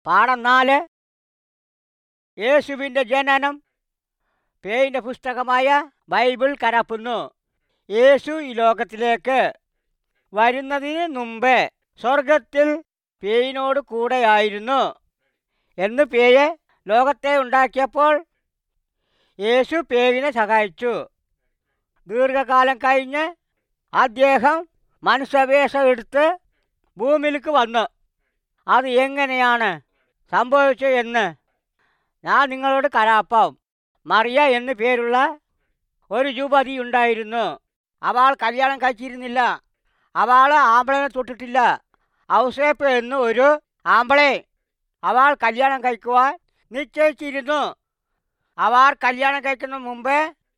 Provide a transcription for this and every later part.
പാഠം നാല് യേശുവിൻ്റെ ജനനം പേയിൻ്റെ പുസ്തകമായ ബൈബിൾ കരപ്പുന്നു യേശു ഈ ലോകത്തിലേക്ക് വരുന്നതിന് മുമ്പ് സ്വർഗത്തിൽ പേയിനോട് കൂടെയായിരുന്നു എന്ന് പേയെ ലോകത്തെ ഉണ്ടാക്കിയപ്പോൾ യേശു പേയിനെ സഹായിച്ചു ദീർഘകാലം കഴിഞ്ഞ് അദ്ദേഹം മനുഷ്യവേഷം എടുത്ത് ഭൂമിയിലേക്ക് വന്നു അത് എങ്ങനെയാണ് സംഭവിച്ചത് എന്ന് ഞാൻ നിങ്ങളോട് കരാപ്പാം മറിയ എന്നു പേരുള്ള ഒരു യുവതി ഉണ്ടായിരുന്നു അവൾ കല്യാണം കഴിച്ചിരുന്നില്ല അവൾ ആമ്പളനെ തൊട്ടിട്ടില്ല ഔസേപ്പ് എന്ന് ഒരു ആമ്പളെ അവൾ കല്യാണം കഴിക്കുവാൻ നിശ്ചയിച്ചിരുന്നു അവർ കല്യാണം കഴിക്കുന്ന മുമ്പേ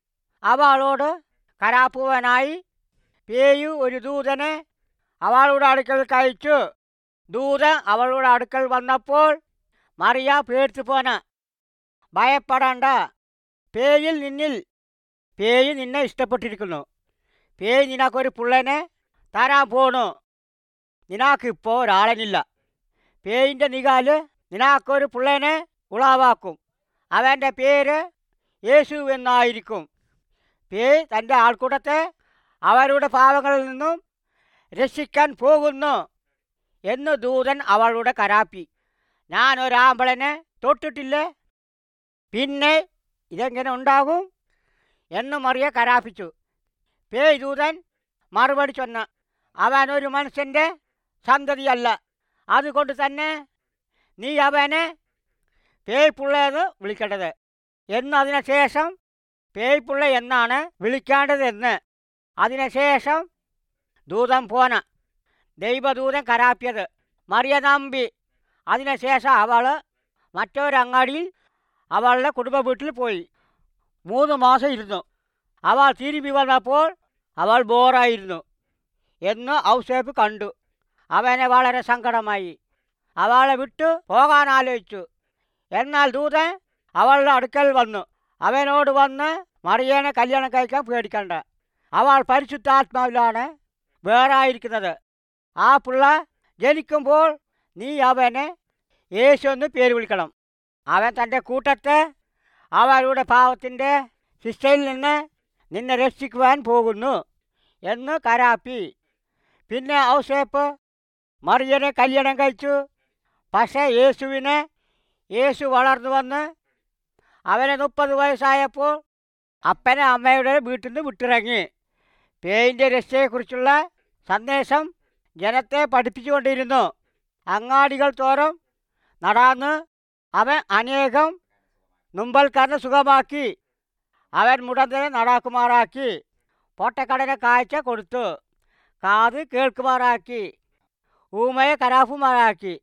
അവളോട് കരാപ്പുവാനായി പേയു ഒരു ദൂതനെ അവളുടെ അടുക്കൽ കഴിച്ചു ദൂതൻ അവളുടെ അടുക്കൽ വന്നപ്പോൾ മറിയ പേടിച്ചു പോന ഭയപ്പെടണ്ട പേയിൽ നിന്നിൽ പേയ് നിന്നെ ഇഷ്ടപ്പെട്ടിരിക്കുന്നു പേയ് നിനക്കൊരു പുള്ളനെ തരാൻ പോണു നിനക്കിപ്പോൾ ഒരാളനില്ല പേയിൻ്റെ നികാല് നിനക്കൊരു പുള്ളനെ ഉളവാക്കും അവൻ്റെ പേര് യേശു എന്നായിരിക്കും പേയ് തൻ്റെ ആൾക്കൂട്ടത്തെ അവരുടെ പാവങ്ങളിൽ നിന്നും രക്ഷിക്കാൻ പോകുന്നു എന്ന് ദൂതൻ അവളുടെ കരാപ്പി ഞാൻ ഒരാമ്പളനെ തൊട്ടിട്ടില്ലേ പിന്നെ ഇതെങ്ങനെ ഉണ്ടാകും എന്ന് മറിയ കരാപ്പിച്ചു പേയ് ദൂതൻ മറുപടി ചൊന്ന അവൻ ഒരു മനുഷ്യൻ്റെ സന്തതിയല്ല അതുകൊണ്ട് തന്നെ നീ അവനെ പേയ്പുള്ള എന്ന് വിളിക്കേണ്ടത് എന്ന് അതിനുശേഷം പേയ്പുള്ള എന്നാണ് വിളിക്കേണ്ടതെന്ന് അതിനുശേഷം ദൂതൻ പോന ദൈവദൂതൻ കരാപ്പിയത് മറിയ നമ്പി അതിനുശേഷം അവൾ മറ്റൊരങ്ങാടിയിൽ അവളുടെ കുടുംബ വീട്ടിൽ പോയി മൂന്ന് മാസം ഇരുന്നു അവൾ തിരുമ്പി വന്നപ്പോൾ അവൾ ബോറായിരുന്നു എന്ന് ഔസേപ്പ് കണ്ടു അവനെ വളരെ സങ്കടമായി അവളെ വിട്ടു പോകാൻ ആലോചിച്ചു എന്നാൽ ദൂതൻ അവളുടെ അടുക്കൽ വന്നു അവനോട് വന്ന് മറിയനെ കല്യാണം കഴിക്കാൻ പേടിക്കണ്ട അവൾ പരിശുദ്ധാത്മാവിലാണ് വേറായിരിക്കുന്നത് ആ പിള്ള ജനിക്കുമ്പോൾ നീ അവനെ യേശു എന്ന് പേര് വിളിക്കണം അവൻ തൻ്റെ കൂട്ടത്തെ അവരുടെ പാവത്തിൻ്റെ ശിക്ഷയിൽ നിന്ന് നിന്നെ രക്ഷിക്കുവാൻ പോകുന്നു എന്ന് കരാപ്പി പിന്നെ ഔസേപ്പ് മറിയനെ കല്യാണം കഴിച്ചു പക്ഷേ യേശുവിനെ യേശു വളർന്നു വന്ന് അവന് മുപ്പത് വയസ്സായപ്പോൾ അപ്പനെ അമ്മയുടെ വീട്ടിൽ നിന്ന് വിട്ടിറങ്ങി പേയിൻ്റെ രക്ഷയെക്കുറിച്ചുള്ള സന്ദേശം ജനത്തെ പഠിപ്പിച്ചുകൊണ്ടിരുന്നു അങ്ങാടികൾ തോറും നടന്ന് അവൻ അനേകം നുമ്പൽക്കാരനെ സുഖമാക്കി അവൻ മുടന്തനെ നടാക്കുമാറാക്കി പൊട്ടക്കടനെ കാഴ്ച കൊടുത്തു കാത് കേൾക്കുമാറാക്കി ഊമയെ കരാഫുമാറാക്കി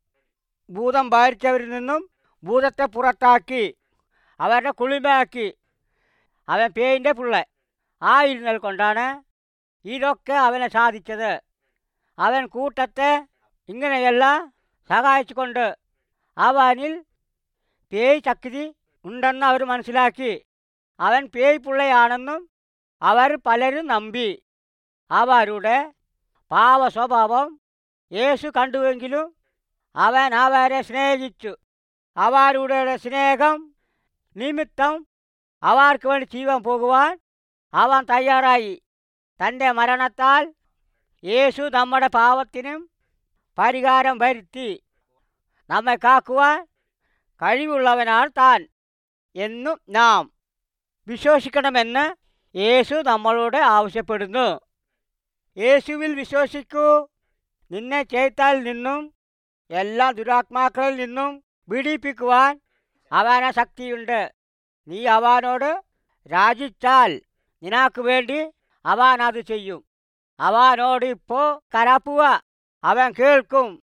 ഭൂതം ബാധിച്ചവരിൽ നിന്നും ഭൂതത്തെ പുറത്താക്കി അവരുടെ കുളിമയാക്കി അവൻ പേയിൻ്റെ പിള്ള ആയിരുന്നൽ കൊണ്ടാണ് ഇതൊക്കെ അവനെ സാധിച്ചത് അവൻ കൂട്ടത്തെ ഇങ്ങനെയെല്ലാം സഹായിച്ചുകൊണ്ട് അവനിൽ പേയ് ശക്തി ഉണ്ടെന്ന് അവർ മനസ്സിലാക്കി അവൻ പേയ് പിള്ളയാണെന്നും അവർ പലരും നമ്പി അവരുടെ പാവ സ്വഭാവം യേശു കണ്ടുവെങ്കിലും അവൻ അവരെ സ്നേഹിച്ചു അവരുടെ സ്നേഹം നിമിത്തം അവർക്ക് വേണ്ടി ജീവൻ പോകുവാൻ അവൻ തയ്യാറായി തൻ്റെ മരണത്താൽ യേശു നമ്മുടെ പാവത്തിനും പരിഹാരം വരുത്തി നമ്മെ കാക്കുവാൻ കഴിവുള്ളവനാണ് താൻ എന്നും നാം വിശ്വസിക്കണമെന്ന് യേശു നമ്മളോട് ആവശ്യപ്പെടുന്നു യേശുവിൽ വിശ്വസിക്കൂ നിന്നെ ചെയ്ത്താൽ നിന്നും എല്ലാ ദുരാത്മാക്കളിൽ നിന്നും വിടിപ്പിക്കുവാൻ അവന ശക്തിയുണ്ട് നീ അവനോട് രാജിച്ചാൽ നിനക്ക് വേണ്ടി അവൻ അത് ചെയ്യും അവനോട് ഇപ്പോൾ കരാപ്പുക അവൻ കേൾക്കും